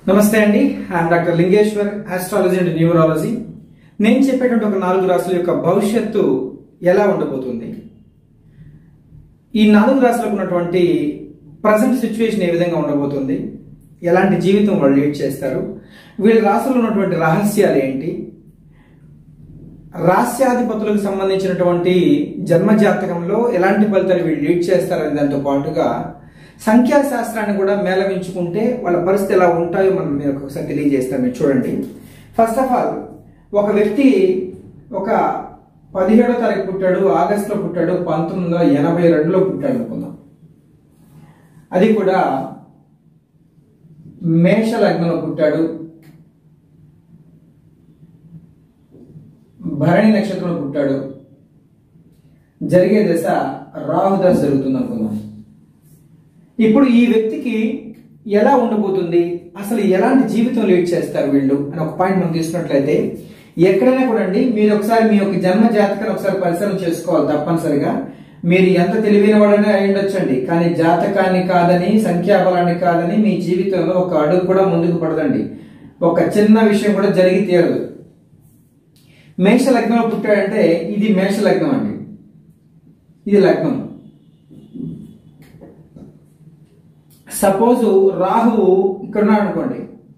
నమస్తే అండి I'm doctor Lingeshwar astrology and numerology నేను చెప్పేటువంటి ఒక నాలుగు రాశుల యొక్క భవిష్యత్తు ఎలా ఉండబోతుంది ఈ నాలుగు రాశులకు ఉన్నటువంటి ప్రజెంట్ సిచ్యువేషన్ ఏ విధంగా ఉండబోతుంది ఎలాంటి జీవితం వాళ్ళు లీడ్ చేస్తారు వీళ్ళ రాశుల్లో ఉన్నటువంటి రహస్యాలు ఏంటి రాస్యాధిపతులకు సంబంధించినటువంటి జన్మ జాతకంలో ఎలాంటి ఫలితాలు వీళ్ళు లీడ్ చేస్తారనే దాంతో పాటుగా సంఖ్యాశాస్త్రాన్ని కూడా మేళవించుకుంటే వాళ్ళ పరిస్థితి ఎలా ఉంటాయో మనం మీరు ఒకసారి తెలియజేస్తాం మీరు చూడండి ఫస్ట్ ఆఫ్ ఆల్ ఒక వ్యక్తి ఒక పదిహేడో తారీఖు పుట్టాడు ఆగస్టులో పుట్టాడు పంతొమ్మిది వందల ఎనభై రెండులో పుట్టాడు అనుకుందాం అది కూడా మేష లగ్నంలో పుట్టాడు భరణి నక్షత్రంలో పుట్టాడు జరిగే దశ రాహు దశ జరుగుతుంది అనుకుందాం ఇప్పుడు ఈ వ్యక్తికి ఎలా ఉండబోతుంది అసలు ఎలాంటి జీవితం లీడ్ చేస్తారు వీళ్ళు అని ఒక పాయింట్ మనం తీసుకున్నట్లయితే ఎక్కడైనా కూడా అండి మీరు ఒకసారి మీ యొక్క జన్మ జాతకాన్ని ఒకసారి పరిశీలన చేసుకోవాలి తప్పనిసరిగా మీరు ఎంత తెలివైన వాడనే అయి ఉండొచ్చండి కానీ జాతకాన్ని కాదని సంఖ్యాబలాన్ని కాదని మీ జీవితంలో ఒక అడుగు కూడా ముందుకు పడదండి ఒక చిన్న విషయం కూడా జరిగి తీరదు మేష లగ్నంలో పుట్టాడంటే ఇది మేష లగ్నం అండి ఇది లగ్నం సపోజ్ రాహువు ఇక్కడ ఉన్నాడు అనుకోండి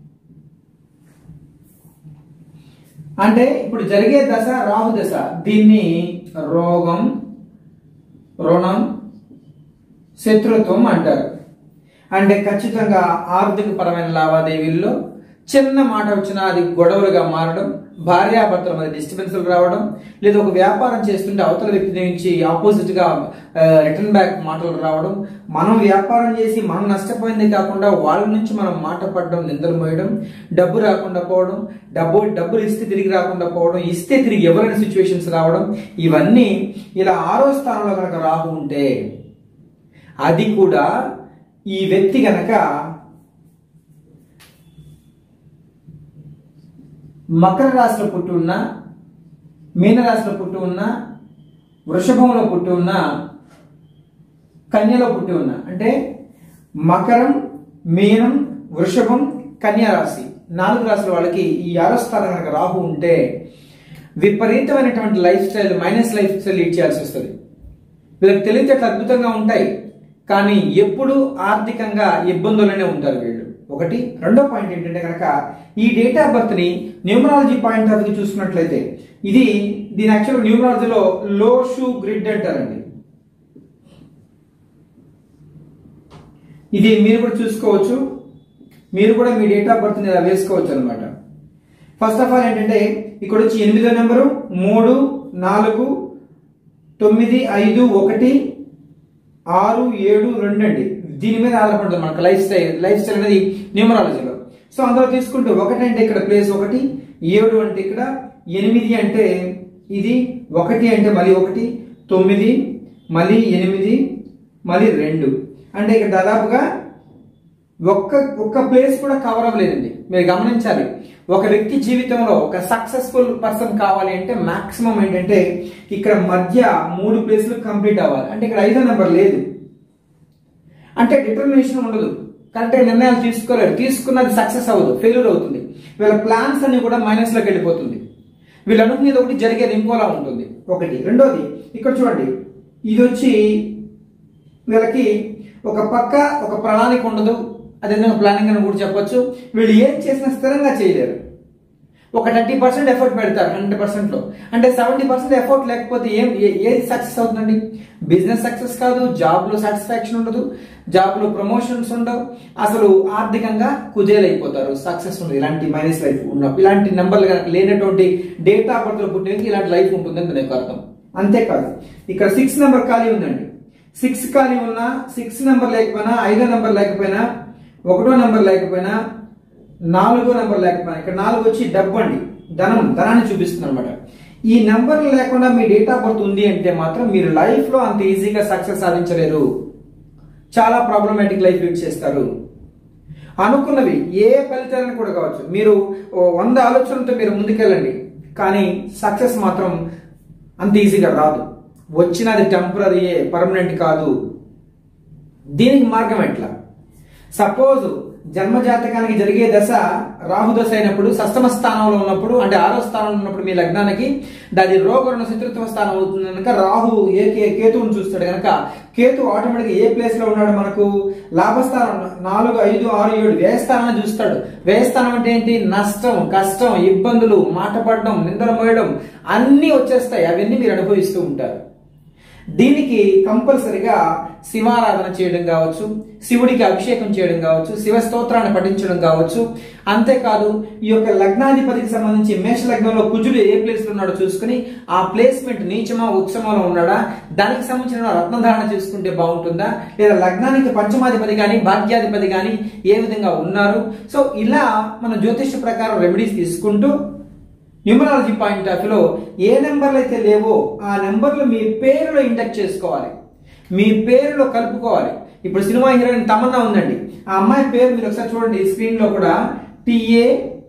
అంటే ఇప్పుడు జరిగే దశ రాహు దశ దీన్ని రోగం రుణం శత్రుత్వం అంటారు అంటే ఖచ్చితంగా ఆర్థిక పరమైన లావాదేవీల్లో చిన్న మాట వచ్చినా అది గొడవలుగా మారడం భార్యాభర్తల మధ్య డిస్టర్బెన్స్లు రావడం లేదా ఒక వ్యాపారం చేస్తుంటే అవతల వ్యక్తి నుంచి ఆపోజిట్ గా రిటర్న్ బ్యాక్ మాటలు రావడం మనం వ్యాపారం చేసి మనం నష్టపోయింది కాకుండా వాళ్ళ నుంచి మనం మాట పడడం నిందలు మోయడం డబ్బు రాకుండా పోవడం డబ్బు డబ్బులు ఇస్తే తిరిగి రాకుండా పోవడం ఇస్తే తిరిగి ఎవరైనా సిచ్యువేషన్స్ రావడం ఇవన్నీ ఇలా ఆరో స్థానంలో కనుక రాహు ఉంటే అది కూడా ఈ వ్యక్తి గనక మకర రాశిలో పుట్టి ఉన్న మీనరాశిలో పుట్టి ఉన్న వృషభంలో పుట్టి ఉన్న కన్యలో పుట్టి ఉన్న అంటే మకరం మీనం వృషభం కన్యా రాశి నాలుగు రాశుల వాళ్ళకి ఈ ఆరో స్థానం కనుక రాహు ఉంటే విపరీతమైనటువంటి life style minus life style lead చేయాల్సి వస్తుంది వీళ్ళకి తెలివితేటలు అద్భుతంగా ఉంటాయి కానీ ఎప్పుడు ఆర్థికంగా ఇబ్బందులనే ఉంటారు వీళ్ళు ఒకటి రెండో పాయింట్ ఏంటంటే కనుక ఈ డేట్ ఆఫ్ బర్త్ ని న్యూమరాలజీ పాయింట్ ఆఫ్ వ్యూ చూసుకున్నట్లయితే ఇది దీని యాక్చువల్ న్యూమరాలజీలో లో షూ గ్రిడ్ అంటారండి ఇది మీరు కూడా చూసుకోవచ్చు మీరు కూడా మీ డేట్ ఆఫ్ బర్త్ ఇలా వేసుకోవచ్చు అనమాట ఫస్ట్ ఆఫ్ ఆల్ ఏంటంటే ఇక్కడ వచ్చి ఎనిమిదో నెంబరు మూడు నాలుగు తొమ్మిది ఐదు ఒకటి ఆరు ఏడు రెండు అండి దీని మీద ఆధారపడుతుంది మనకు లైఫ్ స్టైల్ లైఫ్ స్టైల్ అనేది న్యూమరాలజీలో సో అందులో తీసుకుంటే ఒకటి అంటే ఇక్కడ ప్లేస్ ఒకటి ఏడు అంటే ఇక్కడ ఎనిమిది అంటే ఇది ఒకటి అంటే మళ్ళీ ఒకటి తొమ్మిది మళ్ళీ ఎనిమిది మళ్ళీ రెండు అంటే ఇక్కడ దాదాపుగా ఒక్క ఒక్క ప్లేస్ కూడా కవర్ అవ్వలేదండి మీరు గమనించాలి ఒక వ్యక్తి జీవితంలో ఒక సక్సెస్ఫుల్ పర్సన్ కావాలి అంటే మాక్సిమం ఏంటంటే ఇక్కడ మధ్య మూడు ప్లేస్లు కంప్లీట్ అవ్వాలి అంటే ఇక్కడ ఐదో నెంబర్ లేదు అంటే డిటర్మినేషన్ ఉండదు కరెక్ట్ నిర్ణయాలు తీసుకోలేరు తీసుకున్నది సక్సెస్ అవ్వదు ఫెయిల్యూర్ అవుతుంది వీళ్ళ ప్లాన్స్ అన్ని కూడా మైనస్ లోకి వెళ్ళిపోతుంది వీళ్ళు అనుకునేది ఒకటి జరిగేది ఇంకోలా ఉంటుంది ఒకటి రెండోది ఇక్కడ చూడండి ఇది వచ్చి వీళ్ళకి ఒక పక్క ఒక ప్రణాళిక ఉండదు అదేవిధంగా ప్లానింగ్ అని కూడా చెప్పొచ్చు వీళ్ళు ఏం చేసినా స్థిరంగా చేయలేరు ఒక థర్టీ పర్సెంట్ ఎఫర్ట్ పెడతారు హండ్రెడ్ పర్సెంట్ లో అంటే సెవెంటీ పర్సెంట్ ఎఫర్ట్ లేకపోతే ఏం ఏ- ఏది సక్సెస్ అవుతుందండి బిజినెస్ సక్సెస్ కాదు జాబ్ లో సాటిస్ఫాక్షన్ ఉండదు జాబ్ లో ప్రమోషన్స్ ఉండవు అసలు ఆర్థికంగా కుదేలైపోతారు సక్సెస్ ఉండదు ఇలాంటి మైనస్ లైఫ్ ఉన్న ఇలాంటి నెంబర్లు కనుక లేనటువంటి డేట్ ఆఫ్ బర్త్ లో పుట్టినకి ఇలాంటి లైఫ్ ఉంటుందని దాని అర్థం అంతేకాదు ఇక్కడ సిక్స్ నెంబర్ ఖాళీ ఉందండి సిక్స్ ఖాళీ ఉన్నా సిక్స్ నెంబర్ లేకపోయినా ఐదో నెంబర్ లేకపోయినా ఒకటో నెంబర్ లేకపోయినా నాలుగో నెంబర్ లేకపోయినా ఇక్కడ నాలుగు వచ్చి డబ్బు అండి ధనం ధనాన్ని చూపిస్తుంది అనమాట ఈ నెంబర్ లేకుండా మీ డేట్ ఆఫ్ బర్త్ ఉంది అంటే మాత్రం మీరు లైఫ్ లో అంత ఈజీగా సక్సెస్ సాధించలేరు చాలా ప్రాబ్లమాటిక్ లైఫ్ లీడ్ చేస్తారు అనుకున్నవి ఏ ఫలితాలను కూడా కావచ్చు మీరు ఓ వంద ఆలోచనలతో మీరు ముందుకెళ్ళండి కానీ సక్సెస్ మాత్రం అంత ఈజీగా రాదు వచ్చినది టెంపరీయే పర్మనెంట్ కాదు దీనికి మార్గం ఎట్లా సపోజ్ జన్మ జాతకానికి జరిగే దశ రాహు దశ అయినప్పుడు సప్తమ స్థానంలో ఉన్నప్పుడు అంటే ఆరో స్థానంలో ఉన్నప్పుడు మీ లగ్నానికి దాని రోగరుణ శత్రుత్వ స్థానం అవుతుంది కనుక రాహు ఏ కే కేతువుని చూస్తాడు కనుక కేతు ఆటోమేటిక్ ఏ ప్లేస్ లో ఉన్నాడు మనకు లాభస్థానం నాలుగు ఐదు ఆరు ఏడు వ్యయస్థానాన్ని చూస్తాడు వ్యయస్థానం అంటే ఏంటి నష్టం కష్టం ఇబ్బందులు మాట పడడం నిందలు మోయడం అన్నీ వచ్చేస్తాయి అవన్నీ మీరు అనుభవిస్తూ ఉంటారు దీనికి కంపల్సరిగా శివారాధన చేయడం కావచ్చు శివుడికి అభిషేకం చేయడం కావచ్చు శివ స్తోత్రాన్ని పఠించడం కావచ్చు అంతేకాదు ఈ యొక్క లగ్నాధిపతికి సంబంధించి మేష లగ్నంలో కుజుడు ఏ ప్లేస్ లో ఉన్నాడో చూసుకుని ఆ ప్లేస్మెంట్ నీచమా ఉత్సమంలో ఉన్నాడా దానికి సంబంధించిన రత్నధారణ చేసుకుంటే బాగుంటుందా లేదా లగ్నానికి పంచమాధిపతి కానీ భాగ్యాధిపతి కానీ ఏ విధంగా ఉన్నారు సో ఇలా మన జ్యోతిష ప్రకారం రెమెడీస్ తీసుకుంటూ న్యూమరాలజీ పాయింట్ ఆఫ్ వ్యూలో ఏ నెంబర్లు అయితే లేవో ఆ నెంబర్లు మీ పేరులో ఇండక్ట్ చేసుకోవాలి మీ పేరులో కలుపుకోవాలి ఇప్పుడు సినిమా హీరోయిన్ తమన్నా ఉందండి ఆ అమ్మాయి పేరు మీరు ఒకసారి చూడండి స్క్రీన్ లో కూడా టిఏ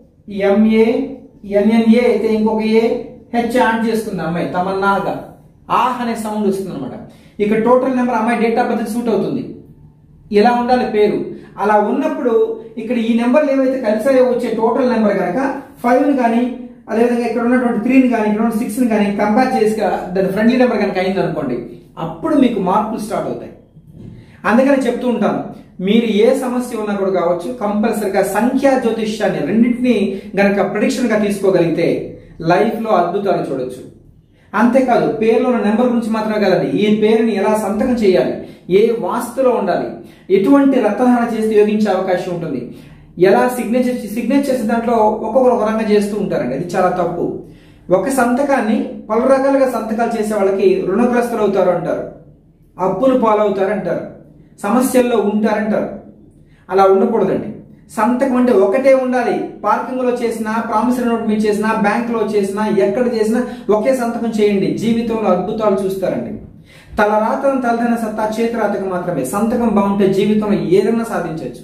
ఎంఏ ఎన్ఎన్ఏ అయితే ఇంకొక ఏ హెచ్ యాడ్ చేసుకుంది ఆ అమ్మాయి తమన్నాగా ఆహ్ అనే సౌండ్ వస్తుంది అనమాట ఇక టోటల్ నెంబర్ అమ్మాయి డేట్ ఆఫ్ బర్త్ సూట్ అవుతుంది ఇలా ఉండాలి పేరు అలా ఉన్నప్పుడు ఇక్కడ ఈ నెంబర్లు ఏవైతే కలిసాయో వచ్చే టోటల్ నెంబర్ కనుక ఫైవ్ ని కానీ అదేవిధంగా ఇక్కడ ఉన్నటువంటి త్రీని కానీ ఇక్కడ ఉన్న సిక్స్ ని కానీ కంపేర్ చేసి గా- దాని ఫ్రెండ్లీ నెంబర్ కనుక అయింది అనుకోండి అప్పుడు మీకు మార్పులు స్టార్ట్ అవుతాయి అందుకని చెప్తూ ఉంటాను మీరు ఏ సమస్య ఉన్నా కూడా కావచ్చు కంపల్సరిగా సంఖ్యా జ్యోతిష్యాన్ని రెండింటిని గనక ప్రిడిక్షన్ గా తీసుకోగలిగితే లైఫ్ లో అద్భుతాలు చూడొచ్చు అంతేకాదు పేరులో ఉన్న నెంబర్ గురించి మాత్రమే కదండి ఈ పేరుని ఎలా సంతకం చేయాలి ఏ వాస్తులో ఉండాలి ఎటువంటి రక్తధారణ చేస్తే యోగించే అవకాశం ఉంటుంది ఎలా సిగ్నేచర్ సిగ్నేచర్స్ దాంట్లో ఒక్కొక్కరు ఒక రకంగా చేస్తూ ఉంటారండి అది చాలా తప్పు ఒక సంతకాన్ని పలు రకాలుగా సంతకాలు చేసే వాళ్ళకి రుణగ్రస్తులు అవుతారు అంటారు అప్పులు పాలవుతారు అంటారు సమస్యల్లో ఉంటారంటారు అలా ఉండకూడదండి సంతకం అంటే ఒకటే ఉండాలి పార్కింగ్ లో చేసినా ప్రామిసరీ నోట్ మీద చేసినా బ్యాంక్ లో చేసినా ఎక్కడ చేసినా ఒకే సంతకం చేయండి జీవితంలో అద్భుతాలు చూస్తారండి తలరాతను తలదైన సత్తా చేతిరాతకు మాత్రమే సంతకం బాగుంటే జీవితంలో ఏదైనా సాధించవచ్చు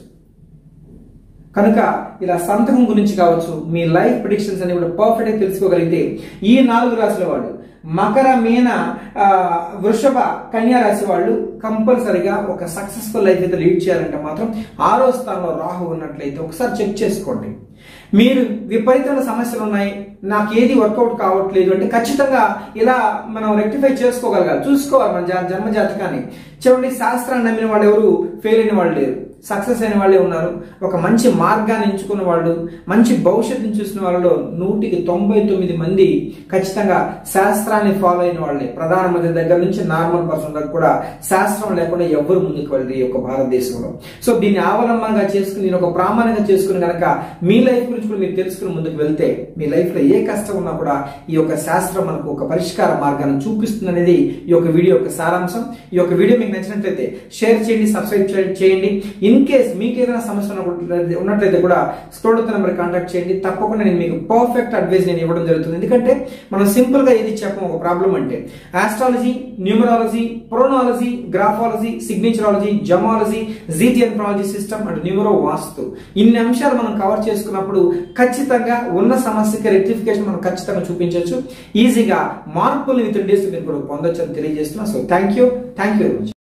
కనుక ఇలా సంతకం గురించి కావచ్చు మీ లైఫ్ ప్రిడిక్షన్స్ అన్ని కూడా పర్ఫెక్ట్ గా తెలుసుకోగలిగితే ఈ నాలుగు రాశుల వాళ్ళు మకర మీన ఆ, వృషభ కన్యా రాశి వాళ్ళు కంపల్సరిగా ఒక సక్సెస్ఫుల్ లైఫ్ అయితే లీడ్ చేయాలంటే మాత్రం ఆరో స్థానంలో రాహు ఉన్నట్లయితే ఒకసారి చెక్ చేసుకోండి మీరు విపరీతమైన సమస్యలు ఉన్నాయి నాకు ఏది వర్కౌట్ కావట్లేదు అంటే ఖచ్చితంగా ఇలా మనం రెక్టిఫై చేసుకోగలగాలి చూసుకోవాలి మన జా- జన్మ జాతకాన్ని చూడండి శాస్త్రాన్ని నమ్మిన వాళ్ళు ఎవరు ఫెయిల్ అయిన వాళ్ళు లేరు సక్సెస్ అయిన వాళ్ళే ఉన్నారు ఒక మంచి మార్గాన్ని ఎంచుకున్న వాళ్ళు మంచి భవిష్యత్తుని చూసిన వాళ్ళలో నూటికి తొంభై తొమ్మిది మంది ఖచ్చితంగా శాస్త్రాన్ని ఫాలో అయిన వాళ్ళే ప్రధానమంత్రి దగ్గర నుంచి నార్మల్ పర్సన్ వరకు కూడా శాస్త్రం లేకుండా ఎవ్వరు ముందుకు వెళ్ళరు ఈ యొక్క భారతదేశంలో సో దీన్ని అవలంబనంగా చేసుకుని దీన్ని ఒక ప్రామాణికంగా చేసుకుని కనుక మీ లైఫ్ గురించి కూడా మీరు తెలుసుకుని ముందుకు వెళ్తే మీ లైఫ్ లో ఏ కష్టం ఉన్నా కూడా ఈ యొక్క శాస్త్రం మనకు ఒక పరిష్కార మార్గాన్ని చూపిస్తుంది అనేది ఈ యొక్క వీడియో యొక్క సారాంశం ఈ యొక్క వీడియో మీకు నచ్చినట్లయితే షేర్ చేయండి సబ్స్క్రైబ్ చే- చేయండి ఇన్ కేస్ మీకు ఏదైనా సమస్య ఉన్నట్లయితే- ఉన్నట్లయితే కూడా స్క్రోల్ అవుతున్న నెంబర్ కాంటాక్ట్ చేయండి తప్పకుండా నేను మీకు పర్ఫెక్ట్ అడ్వైస్ నేను ఇవ్వడం జరుగుతుంది ఎందుకంటే మనం సింపుల్ గా ఏది చెప్పం ఒక ప్రాబ్లం అంటే ఆస్ట్రాలజీ న్యూమరాలజీ ప్రోనాలజీ గ్రాఫాలజీ సిగ్నేచరాలజీ జమాలజీ జీజియన్ట్రాలజీ సిస్టమ్ అండ్ న్యూమరో వాస్తు ఇన్ని అంశాలు మనం కవర్ చేసుకున్నప్పుడు ఖచ్చితంగా ఉన్న సమస్యకి రెక్టిఫికేషన్ మనం ఖచ్చితంగా చూపించవచ్చు ఈజీగా మార్పులు విత్ డేస్ మీరు కూడా పొందొచ్చు అని తెలియజేస్తున్నా so thank you thank you very much